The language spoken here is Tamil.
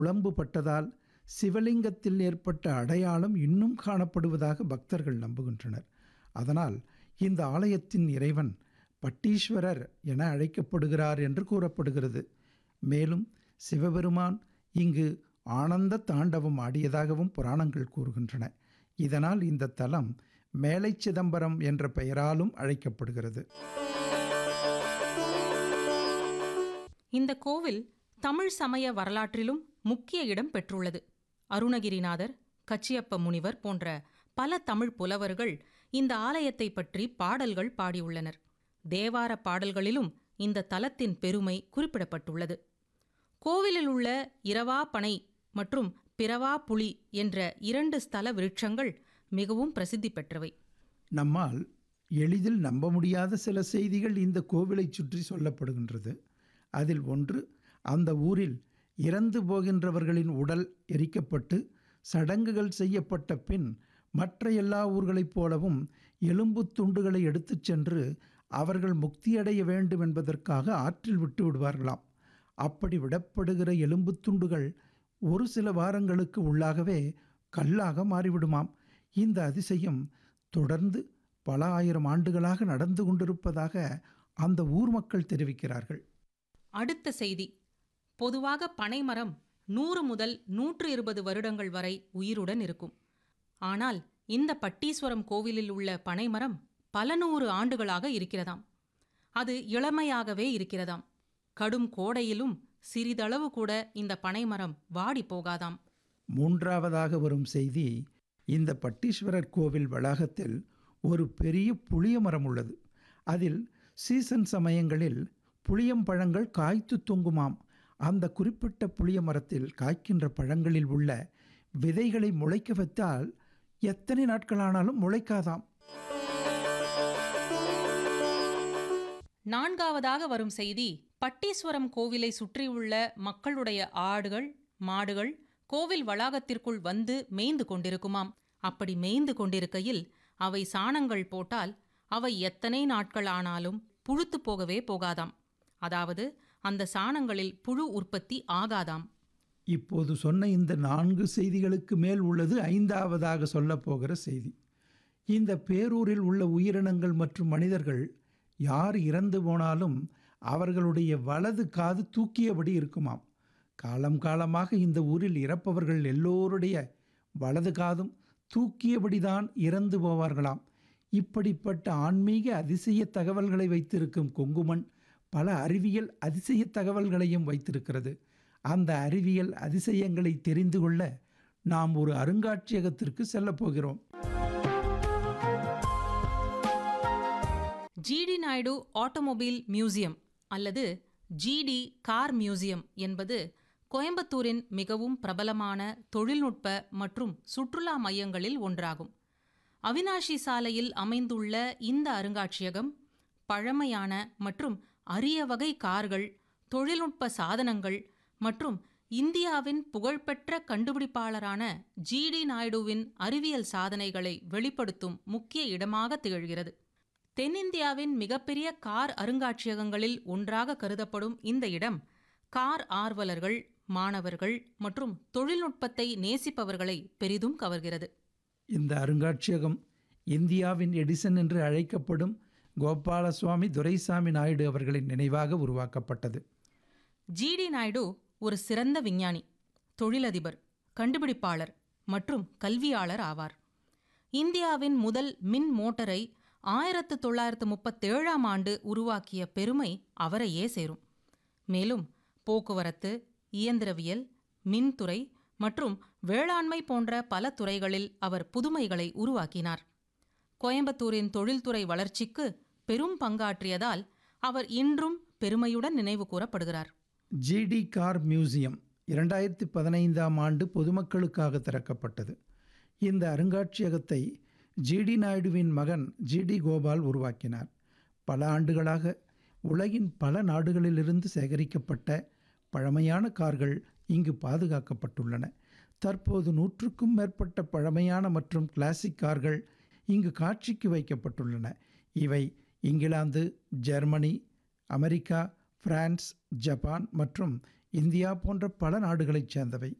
குழம்புபட்டதால் சிவலிங்கத்தில் ஏற்பட்ட அடையாளம் இன்னும் காணப்படுவதாக பக்தர்கள் நம்புகின்றனர் அதனால் இந்த ஆலயத்தின் இறைவன் பட்டீஸ்வரர் என அழைக்கப்படுகிறார் என்று கூறப்படுகிறது மேலும் சிவபெருமான் இங்கு ஆனந்த தாண்டவம் ஆடியதாகவும் புராணங்கள் கூறுகின்றன இதனால் இந்த தலம் மேலை சிதம்பரம் என்ற பெயராலும் அழைக்கப்படுகிறது இந்த கோவில் தமிழ் சமய வரலாற்றிலும் முக்கிய இடம் பெற்றுள்ளது அருணகிரிநாதர் கச்சியப்ப முனிவர் போன்ற பல தமிழ் புலவர்கள் இந்த ஆலயத்தை பற்றி பாடல்கள் பாடியுள்ளனர் தேவார பாடல்களிலும் இந்த தலத்தின் பெருமை குறிப்பிடப்பட்டுள்ளது கோவிலில் உள்ள இரவா பனை மற்றும் பிறவா புலி என்ற இரண்டு ஸ்தல விருட்சங்கள் மிகவும் பிரசித்தி பெற்றவை நம்மால் எளிதில் நம்ப முடியாத சில செய்திகள் இந்த கோவிலை சுற்றி சொல்லப்படுகின்றது அதில் ஒன்று அந்த ஊரில் இறந்து போகின்றவர்களின் உடல் எரிக்கப்பட்டு சடங்குகள் செய்யப்பட்ட பின் மற்ற எல்லா ஊர்களைப் போலவும் எலும்புத் துண்டுகளை எடுத்துச் சென்று அவர்கள் முக்தியடைய வேண்டும் என்பதற்காக ஆற்றில் விட்டு விடுவார்களாம் அப்படி விடப்படுகிற எலும்புத் துண்டுகள் ஒரு சில வாரங்களுக்கு உள்ளாகவே கல்லாக மாறிவிடுமாம் இந்த அதிசயம் தொடர்ந்து பல ஆயிரம் ஆண்டுகளாக நடந்து கொண்டிருப்பதாக அந்த ஊர் மக்கள் தெரிவிக்கிறார்கள் அடுத்த செய்தி பொதுவாக பனைமரம் நூறு முதல் நூற்று இருபது வருடங்கள் வரை உயிருடன் இருக்கும் ஆனால் இந்த பட்டீஸ்வரம் கோவிலில் உள்ள பனைமரம் பல நூறு ஆண்டுகளாக இருக்கிறதாம் அது இளமையாகவே இருக்கிறதாம் கடும் கோடையிலும் சிறிதளவு கூட இந்த பனைமரம் வாடி போகாதாம் மூன்றாவதாக வரும் செய்தி இந்த பட்டீஸ்வரர் கோவில் வளாகத்தில் ஒரு பெரிய புளிய மரம் உள்ளது அதில் சீசன் சமயங்களில் புளியம்பழங்கள் காய்த்து தொங்குமாம் அந்த குறிப்பிட்ட புளிய மரத்தில் காய்க்கின்ற பழங்களில் உள்ள விதைகளை முளைக்க வைத்தால் எத்தனை நாட்களானாலும் முளைக்காதாம் நான்காவதாக வரும் செய்தி பட்டீஸ்வரம் கோவிலை சுற்றியுள்ள மக்களுடைய ஆடுகள் மாடுகள் கோவில் வளாகத்திற்குள் வந்து மேய்ந்து கொண்டிருக்குமாம் அப்படி மேய்ந்து கொண்டிருக்கையில் அவை சாணங்கள் போட்டால் அவை எத்தனை நாட்கள் ஆனாலும் புழுத்து போகவே போகாதாம் அதாவது அந்த சாணங்களில் புழு உற்பத்தி ஆகாதாம் இப்போது சொன்ன இந்த நான்கு செய்திகளுக்கு மேல் உள்ளது ஐந்தாவதாக சொல்லப் போகிற செய்தி இந்த பேரூரில் உள்ள உயிரினங்கள் மற்றும் மனிதர்கள் யார் இறந்து போனாலும் அவர்களுடைய வலது காது தூக்கியபடி இருக்குமாம் காலம் காலமாக இந்த ஊரில் இறப்பவர்கள் எல்லோருடைய வலது காதும் தூக்கியபடிதான் இறந்து போவார்களாம் இப்படிப்பட்ட ஆன்மீக அதிசய தகவல்களை வைத்திருக்கும் கொங்குமன் பல அறிவியல் அதிசய தகவல்களையும் வைத்திருக்கிறது அந்த அறிவியல் அதிசயங்களை தெரிந்து கொள்ள நாம் ஒரு அருங்காட்சியகத்திற்கு செல்லப் போகிறோம் ஜிடி நாயுடு ஆட்டோமொபைல் மியூசியம் அல்லது ஜிடி கார் மியூசியம் என்பது கோயம்புத்தூரின் மிகவும் பிரபலமான தொழில்நுட்ப மற்றும் சுற்றுலா மையங்களில் ஒன்றாகும் அவினாஷி சாலையில் அமைந்துள்ள இந்த அருங்காட்சியகம் பழமையான மற்றும் அரிய வகை கார்கள் தொழில்நுட்ப சாதனங்கள் மற்றும் இந்தியாவின் புகழ்பெற்ற கண்டுபிடிப்பாளரான ஜிடி நாயுடுவின் அறிவியல் சாதனைகளை வெளிப்படுத்தும் முக்கிய இடமாக திகழ்கிறது தென்னிந்தியாவின் மிகப்பெரிய கார் அருங்காட்சியகங்களில் ஒன்றாக கருதப்படும் இந்த இடம் கார் ஆர்வலர்கள் மாணவர்கள் மற்றும் தொழில்நுட்பத்தை நேசிப்பவர்களை பெரிதும் கவர்கிறது இந்த அருங்காட்சியகம் இந்தியாவின் எடிசன் என்று அழைக்கப்படும் கோபாலசுவாமி துரைசாமி நாயுடு அவர்களின் நினைவாக உருவாக்கப்பட்டது ஜிடி நாயுடு ஒரு சிறந்த விஞ்ஞானி தொழிலதிபர் கண்டுபிடிப்பாளர் மற்றும் கல்வியாளர் ஆவார் இந்தியாவின் முதல் மின் மோட்டரை ஆயிரத்து தொள்ளாயிரத்து முப்பத்தேழாம் ஆண்டு உருவாக்கிய பெருமை அவரையே சேரும் மேலும் போக்குவரத்து இயந்திரவியல் மின்துறை மற்றும் வேளாண்மை போன்ற பல துறைகளில் அவர் புதுமைகளை உருவாக்கினார் கோயம்புத்தூரின் தொழில்துறை வளர்ச்சிக்கு பெரும் பங்காற்றியதால் அவர் இன்றும் பெருமையுடன் நினைவு கூறப்படுகிறார் ஜிடி கார் மியூசியம் இரண்டாயிரத்தி பதினைந்தாம் ஆண்டு பொதுமக்களுக்காக திறக்கப்பட்டது இந்த அருங்காட்சியகத்தை ஜிடி நாயுடுவின் மகன் ஜிடி கோபால் உருவாக்கினார் பல ஆண்டுகளாக உலகின் பல நாடுகளிலிருந்து சேகரிக்கப்பட்ட பழமையான கார்கள் இங்கு பாதுகாக்கப்பட்டுள்ளன தற்போது நூற்றுக்கும் மேற்பட்ட பழமையான மற்றும் கிளாசிக் கார்கள் இங்கு காட்சிக்கு வைக்கப்பட்டுள்ளன இவை England Germany America France Japan மற்றும் இந்தியா போன்ற பல நாடுகளைச் சேர்ந்தவை